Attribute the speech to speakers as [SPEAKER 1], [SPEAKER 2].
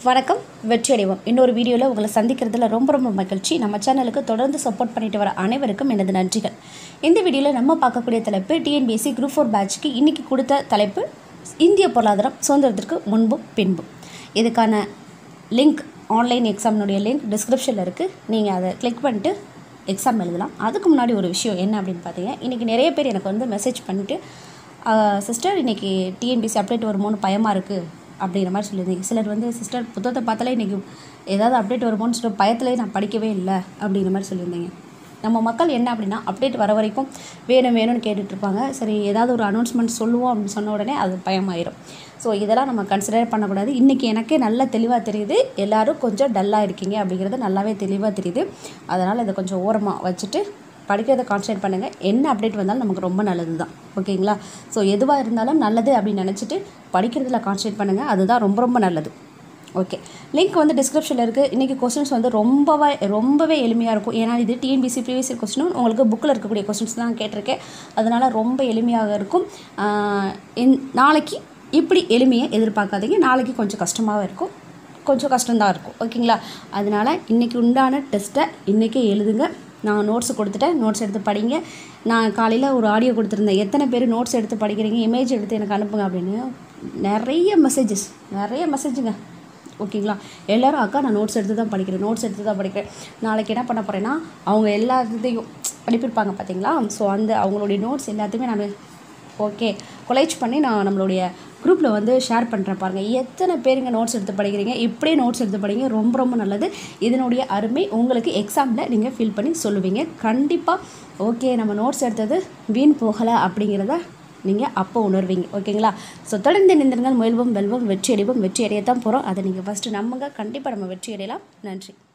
[SPEAKER 1] வணக்கம் வெற்றி அடைவோம் இன்னொரு வீடியோவில் உங்களை சந்திக்கிறதுல ரொம்ப ரொம்ப மகிழ்ச்சி நம்ம சேனலுக்கு தொடர்ந்து சப்போர்ட் பண்ணிட்டு வர அனைவருக்கும் எனது நன்றிகள் இந்த வீடியோவில் நம்ம பார்க்கக்கூடிய தலைப்பு டிஎன்பிஎஸ்சி குரூப் ஃபோர் பேட்ச்க்கு இன்றைக்கி கொடுத்த தலைப்பு இந்திய பொருளாதாரம் சுதந்திரத்திற்கு முன்பும் பின்பும் இதுக்கான லிங்க் ஆன்லைன் எக்ஸாமினுடைய லிங்க் டிஸ்கிரிப்ஷனில் இருக்குது நீங்கள் அதை கிளிக் பண்ணிட்டு எக்ஸாம் எழுதலாம் அதுக்கு முன்னாடி ஒரு விஷயம் என்ன அப்படின்னு பார்த்தீங்கன்னா இன்றைக்கி நிறைய பேர் எனக்கு வந்து மெசேஜ் பண்ணிவிட்டு சிஸ்டர் இன்றைக்கி டிஎன்பிசி அப்டேட் வருமோன்னு பயமாக இருக்குது அப்படிங்கிற மாதிரி சொல்லியிருந்தீங்க சிலர் வந்து சிஸ்டர் புத்தகத்தை பார்த்தாலே இன்றைக்கி ஏதாவது அப்டேட் வருமோன்னு சொல்லிட்டு பயத்திலே நான் படிக்கவே இல்லை அப்படிங்கிற மாதிரி சொல்லியிருந்தீங்க நம்ம மக்கள் என்ன அப்படின்னா அப்டேட் வர வரைக்கும் வேணும் வேணும்னு கேட்டுட்டு இருப்பாங்க சரி ஏதாவது ஒரு அனௌன்ஸ்மெண்ட் சொல்லுவோம் அப்படின்னு சொன்ன உடனே அது பயமாயிரும் ஸோ இதெல்லாம் நம்ம கன்சிடர் பண்ணக்கூடாது இன்றைக்கி எனக்கே நல்லா தெளிவாக தெரியுது எல்லோரும் கொஞ்சம் டல்லாக இருக்கீங்க அப்படிங்கிறது நல்லாவே தெளிவாக தெரியுது அதனால் இதை கொஞ்சம் ஓரமாக வச்சுட்டு படிக்கிறதை கான்சன்ட்ரேட் பண்ணுங்கள் என்ன அப்டேட் வந்தாலும் நமக்கு ரொம்ப நல்லது தான் ஓகேங்களா ஸோ எதுவாக இருந்தாலும் நல்லது அப்படின்னு நினச்சிட்டு படிக்கிறதுல கான்சன்ட்ரேட் பண்ணுங்கள் அதுதான் ரொம்ப ரொம்ப நல்லது ஓகே லிங்க் வந்து டிஸ்கிரிப்ஷனில் இருக்குது இன்றைக்கி கொஸ்டின்ஸ் வந்து ரொம்பவே ரொம்பவே எளிமையாக இருக்கும் ஏன்னா இது டிஎன்பிசி ப்ரீவியஸ் கொஸ்டினும் உங்களுக்கு புக்கில் இருக்கக்கூடிய கொஸ்டின்ஸ் தான் கேட்டிருக்கேன் அதனால் ரொம்ப எளிமையாக இருக்கும் ஆஹ் இன் நாளைக்கு இப்படி எளிமையை எதிர்பார்க்காதீங்க நாளைக்கு கொஞ்சம் கஷ்டமாகவும் இருக்கும் கொஞ்சம் கஷ்டம்தான் இருக்கும் ஓகேங்களா அதனால் இன்றைக்கி உண்டான டெஸ்ட்டை இன்றைக்கே எழுதுங்க நான் நோட்ஸ் கொடுத்துட்டேன் நோட்ஸ் எடுத்து படிங்க நான் காலையில் ஒரு ஆடியோ கொடுத்துருந்தேன் எத்தனை பேர் நோட்ஸ் எடுத்து படிக்கிறீங்க இமேஜ் எடுத்து எனக்கு அனுப்புங்க அப்படின்னு நிறைய மெசேஜஸ் நிறைய மெசேஜுங்க ஓகேங்களா எல்லோரும் அக்கா நான் நோட்ஸ் எடுத்து தான் படிக்கிறேன் நோட்ஸ் எடுத்து தான் படிக்கிறேன் நாளைக்கு என்ன பண்ண போகிறேன்னா அவங்க எல்லா இதையும் அனுப்பியிருப்பாங்க பார்த்தீங்களா ஸோ அந்த அவங்களுடைய நோட்ஸ் எல்லாத்தையுமே நான் ஓகே கொலைச் பண்ணி நான் நம்மளுடைய குரூப்பில் வந்து ஷேர் பண்ணுறேன் பாருங்கள் எத்தனை பேருங்க நோட்ஸ் எடுத்து படிக்கிறீங்க இப்படியே நோட்ஸ் எடுத்து படிங்க ரொம்ப ரொம்ப நல்லது இதனுடைய அருமை உங்களுக்கு எக்ஸாமில் நீங்கள் ஃபீல் பண்ணி சொல்லுவீங்க கண்டிப்பாக ஓகே நம்ம நோட்ஸ் எடுத்தது வீண் போகலை அப்படிங்கிறத நீங்கள் அப்போ உணர்வீங்க ஓகேங்களா ஸோ தொடர்ந்து நின்றிருந்தால் முயல்வோம் வெல்வோம் வெற்றி அடைவோம் வெற்றி அடையத்தான் போகிறோம் அதை நீங்கள் ஃபஸ்ட்டு நம்புங்க கண்டிப்பாக நம்ம வெற்றி அடையலாம் நன்றி